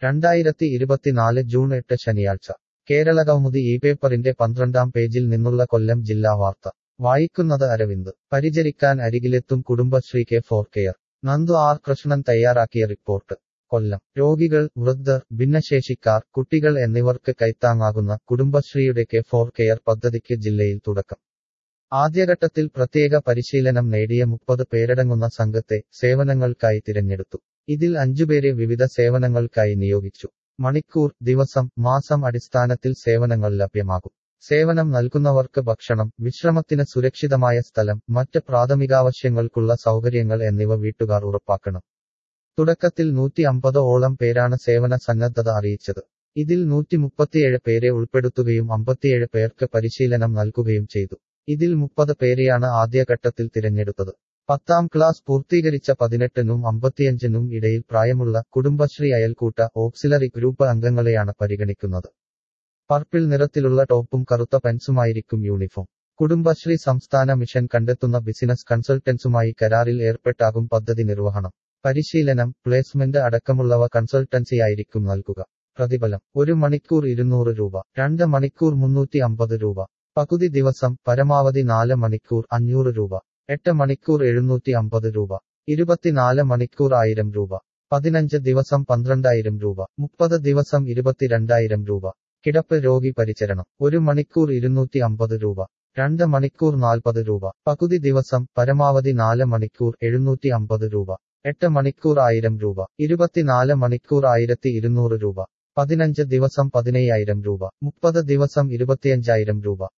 രണ്ടായിരത്തി ഇരുപത്തിനാല് ജൂൺ എട്ട് ശനിയാഴ്ച കേരളകൗമുദി ഈ പേപ്പറിന്റെ പന്ത്രണ്ടാം പേജിൽ നിന്നുള്ള കൊല്ലം ജില്ലാ വാർത്ത വായിക്കുന്നത് അരവിന്ദ് പരിചരിക്കാൻ അരികിലെത്തും Kudumbashree K for care Nandu R Krishnan തയ്യാറാക്കിയ റിപ്പോർട്ട് കൊല്ലം രോഗികൾ വൃദ്ധർ ഭിന്നശേഷിക്കാർ കുട്ടികൾ എന്നിവർക്ക് കൈത്താങ്ങാകുന്ന കുടുംബശ്രീയുടെ കെ ഫോർ കെയർ പദ്ധതിക്ക് ജില്ലയിൽ തുടക്കം ആദ്യഘട്ടത്തിൽ പ്രത്യേക പരിശീലനം നേടിയ മുപ്പത് പേരടങ്ങുന്ന സംഘത്തെ സേവനങ്ങൾക്കായി തിരഞ്ഞെടുത്തു ഇതിൽ അഞ്ചുപേരെ വിവിധ സേവനങ്ങൾക്കായി നിയോഗിച്ചു മണിക്കൂർ ദിവസം മാസം അടിസ്ഥാനത്തിൽ സേവനങ്ങൾ ലഭ്യമാകും സേവനം നൽകുന്നവർക്ക് ഭക്ഷണം വിശ്രമത്തിന് സുരക്ഷിതമായ സ്ഥലം മറ്റ് പ്രാഥമികാവശ്യങ്ങൾക്കുള്ള സൗകര്യങ്ങൾ എന്നിവ വീട്ടുകാർ ഉറപ്പാക്കണം തുടക്കത്തിൽ നൂറ്റി അമ്പത് ഓളം പേരാണ് സേവന സന്നദ്ധത അറിയിച്ചത് ഇതിൽ നൂറ്റി മുപ്പത്തിയേഴ് പേരെ ഉൾപ്പെടുത്തുകയും അമ്പത്തിയേഴ് പേർക്ക് പരിശീലനം നൽകുകയും ചെയ്തു ഇതിൽ മുപ്പത് പേരെയാണ് ആദ്യഘട്ടത്തിൽ തിരഞ്ഞെടുത്തത് പത്താം ക്ലാസ് പൂർത്തീകരിച്ച പതിനെട്ടിനും അമ്പത്തിയഞ്ചിനും ഇടയിൽ പ്രായമുള്ള കുടുംബശ്രീ അയൽക്കൂട്ട ഓക്സിലറി ഗ്രൂപ്പ് അംഗങ്ങളെയാണ് പരിഗണിക്കുന്നത് പർപ്പിൾ നിറത്തിലുള്ള ടോപ്പും കറുത്ത പെൻസുമായിരിക്കും യൂണിഫോം കുടുംബശ്രീ സംസ്ഥാന മിഷൻ കണ്ടെത്തുന്ന ബിസിനസ് കൺസൾട്ടൻസുമായി കരാറിൽ ഏർപ്പെട്ടാകും പദ്ധതി നിർവഹണം പരിശീലനം പ്ലേസ്മെന്റ് അടക്കമുള്ളവ കൺസൾട്ടൻസിയായിരിക്കും നൽകുക പ്രതിഫലം ഒരു മണിക്കൂർ ഇരുന്നൂറ് രൂപ രണ്ട് മണിക്കൂർ മുന്നൂറ്റി അമ്പത് രൂപ പകുതി ദിവസം പരമാവധി നാല് മണിക്കൂർ അഞ്ഞൂറ് രൂപ എട്ട് മണിക്കൂർ എഴുന്നൂറ്റി അമ്പത് രൂപ ഇരുപത്തിനാല് മണിക്കൂർ ആയിരം രൂപ പതിനഞ്ച് ദിവസം പന്ത്രണ്ടായിരം രൂപ മുപ്പത് ദിവസം ഇരുപത്തിരണ്ടായിരം രൂപ കിടപ്പ് രോഗി പരിചരണം ഒരു മണിക്കൂർ ഇരുന്നൂറ്റി അമ്പത് രൂപ രണ്ട് മണിക്കൂർ നാൽപ്പത് രൂപ പകുതി ദിവസം പരമാവധി നാല് മണിക്കൂർ എഴുന്നൂറ്റി അമ്പത് രൂപ എട്ട് മണിക്കൂർ ആയിരം രൂപ ഇരുപത്തിനാല് മണിക്കൂർ ആയിരത്തി ഇരുന്നൂറ് രൂപ പതിനഞ്ച് ദിവസം പതിനയ്യായിരം രൂപ മുപ്പത് ദിവസം ഇരുപത്തിയഞ്ചായിരം രൂപ